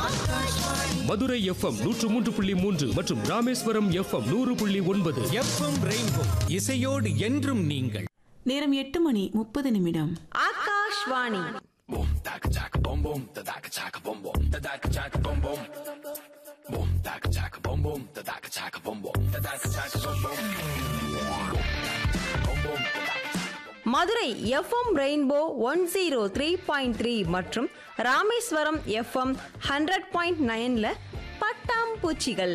Madurai FM நூற்று மூன்று புள்ளி மூன்று மற்றும் ராமேஸ்வரம் எஃப்எம் நூறு புள்ளி ஒன்பது எஃப்எம் ரெயின்போ இசையோடு என்றும் நீங்கள் நேரம் எட்டு மணி முப்பது நிமிடம் Akashvani Madurai FM rainbow one zero three point three மற்றும் ராமேஸ்வரம் எஃப்எம் ஹண்ட்ரட் பாயிண்ட் நைன்ல பட்டாம்பூச்சிகள்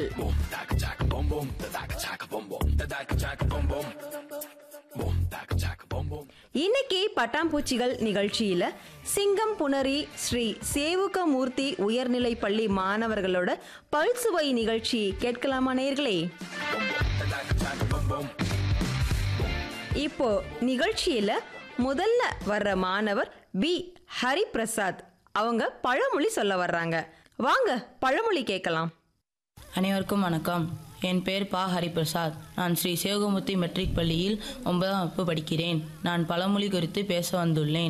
இன்னைக்கு பட்டாம்பூச்சிகள் நிகழ்ச்சியில சிங்கம் புனரி ஸ்ரீ சேவுகமூர்த்தி உயர்நிலை பள்ளி மாணவர்களோட பல்சுவை நிகழ்ச்சி கேட்கலாமா நேர்களே இப்போ நிகழ்ச்சியில முதல்ல வர்ற மாணவர் பி ஹரிபிரசாத் அவங்க பழமொழி சொல்ல வர்றாங்க வாங்க பழமொழி கேட்கலாம் அனைவருக்கும் வணக்கம் என் பெயர் பா ஹரிபிரசாத் நான் ஸ்ரீ சிவகமுத்தி மெட்ரிக் பள்ளியில் ஒன்பதாம் வகுப்பு படிக்கிறேன் நான் பழமொழி குறித்து பேச வந்துள்ளேன்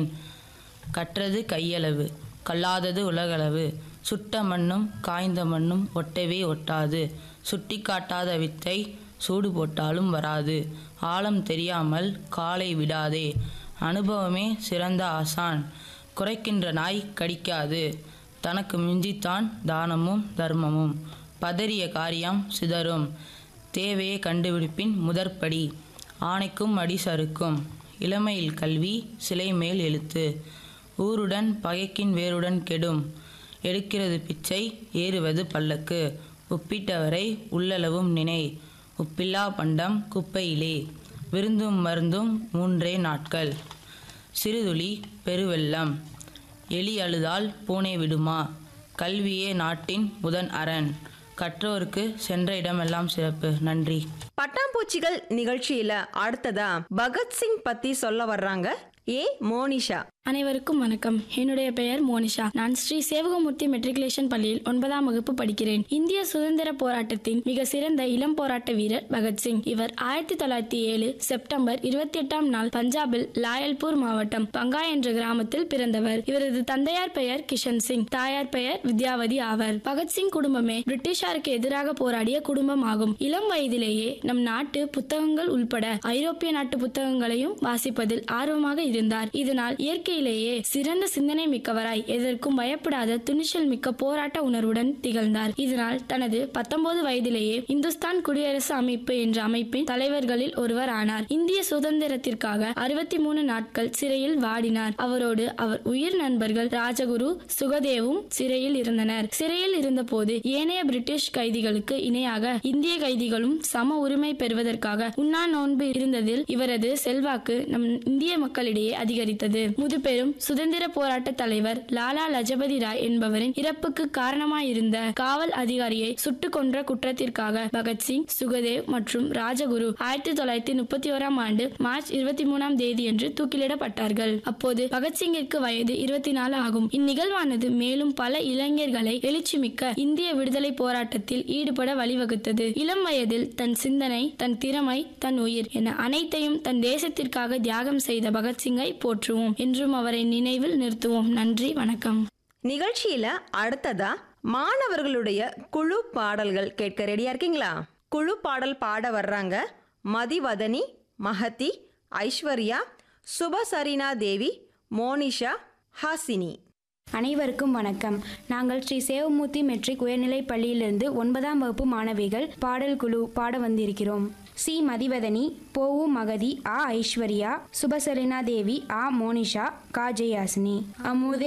கற்றது கையளவு கல்லாதது உலகளவு சுட்ட மண்ணும் காய்ந்த மண்ணும் ஒட்டவே ஒட்டாது சுட்டி காட்டாத வித்தை சூடு போட்டாலும் வராது ஆழம் தெரியாமல் காலை விடாதே அனுபவமே சிறந்த ஆசான் குறைக்கின்ற நாய் கடிக்காது தனக்கு மிஞ்சித்தான் தானமும் தர்மமும் பதறிய காரியம் சிதறும் தேவையை கண்டுபிடிப்பின் முதற்படி ஆணைக்கும் அடி சறுக்கும் இளமையில் கல்வி சிலை மேல் எழுத்து ஊருடன் பகைக்கின் வேருடன் கெடும் எடுக்கிறது பிச்சை ஏறுவது பல்லக்கு உப்பிட்டவரை உள்ளளவும் நினை உப்பில்லா பண்டம் குப்பையிலே விருந்தும் மருந்தும் மூன்றே நாட்கள் சிறுதுளி பெருவெள்ளம் எலி அழுதால் பூனை விடுமா கல்வியே நாட்டின் முதன் அரண் கற்றோருக்கு சென்ற இடமெல்லாம் சிறப்பு நன்றி பட்டாம்பூச்சிகள் நிகழ்ச்சியில அடுத்ததா பகத்சிங் பத்தி சொல்ல வர்றாங்க ஏ மோனிஷா அனைவருக்கும் வணக்கம் என்னுடைய பெயர் மோனிஷா நான் ஸ்ரீ சேவகமூர்த்தி மெட்ரிகுலேஷன் பள்ளியில் ஒன்பதாம் வகுப்பு படிக்கிறேன் இந்திய சுதந்திர போராட்டத்தின் மிக சிறந்த இளம் போராட்ட வீரர் பகத்சிங் இவர் ஆயிரத்தி தொள்ளாயிரத்தி ஏழு செப்டம்பர் இருபத்தி எட்டாம் நாள் பஞ்சாபில் லாயல்பூர் மாவட்டம் பங்கா என்ற கிராமத்தில் பிறந்தவர் இவரது தந்தையார் பெயர் கிஷன் சிங் தாயார் பெயர் வித்யாவதி ஆவர் பகத்சிங் குடும்பமே பிரிட்டிஷாருக்கு எதிராக போராடிய குடும்பம் ஆகும் இளம் வயதிலேயே நம் நாட்டு புத்தகங்கள் உள்பட ஐரோப்பிய நாட்டு புத்தகங்களையும் வாசிப்பதில் ஆர்வமாக இருந்தார் இதனால் இயற்கையிலேயே சிறந்த சிந்தனை மிக்கவராய் எதற்கும் பயப்படாத துணிச்சல் மிக்க போராட்ட உணர்வுடன் திகழ்ந்தார் இதனால் தனது பத்தொன்பது வயதிலேயே இந்துஸ்தான் குடியரசு அமைப்பு என்ற அமைப்பின் தலைவர்களில் ஒருவர் ஆனார் இந்திய சுதந்திரத்திற்காக அறுபத்தி மூணு நாட்கள் சிறையில் வாடினார் அவரோடு அவர் உயிர் நண்பர்கள் ராஜகுரு சுகதேவும் சிறையில் இருந்தனர் சிறையில் இருந்தபோது ஏனைய பிரிட்டிஷ் கைதிகளுக்கு இணையாக இந்திய கைதிகளும் சம உரிமை பெறுவதற்காக உண்ணா நோன்பு இருந்ததில் இவரது செல்வாக்கு நம் இந்திய மக்களிடையே அதிகரித்தது முதுபெரும் சுதந்திர போராட்ட தலைவர் லாலா லஜபதி ராய் என்பவரின் இறப்புக்கு காரணமாயிருந்த காவல் அதிகாரியை சுட்டுக் கொன்ற குற்றத்திற்காக பகத்சிங் சுகதேவ் மற்றும் ராஜகுரு ஆயிரத்தி தொள்ளாயிரத்தி முப்பத்தி ஓராம் ஆண்டு மார்ச் இருபத்தி மூணாம் தேதியன்று தூக்கிலிடப்பட்டார்கள் அப்போது பகத்சிங்கிற்கு வயது இருபத்தி நாலு ஆகும் இந்நிகழ்வானது மேலும் பல இளைஞர்களை எழுச்சிமிக்க இந்திய விடுதலை போராட்டத்தில் ஈடுபட வழிவகுத்தது இளம் வயதில் தன் சிந்தனை தன் திறமை தன் உயிர் என அனைத்தையும் தன் தேசத்திற்காக தியாகம் செய்த பகத்சிங்கை போற்றுவோம் என்றும் அவரை நினைவில் நிறுத்துவோம் நன்றி வணக்கம் நிகழ்ச்சியில அடுத்ததா மாணவர்களுடைய குழு பாடல்கள் கேட்க ரெடியா இருக்கீங்களா குழு பாடல் பாட வர்றாங்க மதிவதனி மஹதி ஐஸ்வர்யா சுபசரினா தேவி மோனிஷா ஹாசினி அனைவருக்கும் வணக்கம் நாங்கள் ஸ்ரீ சேவமூர்த்தி மெட்ரிக் உயர்நிலைப் பள்ளியிலிருந்து ஒன்பதாம் வகுப்பு மாணவிகள் பாடல் குழு பாட வந்திருக்கிறோம் சி மதிவதனி போவு மகதி ஆ ஐஸ்வர்யா சுபசரினா தேவி ஆ மோனிஷா கா ஜெயாசினி அமுதே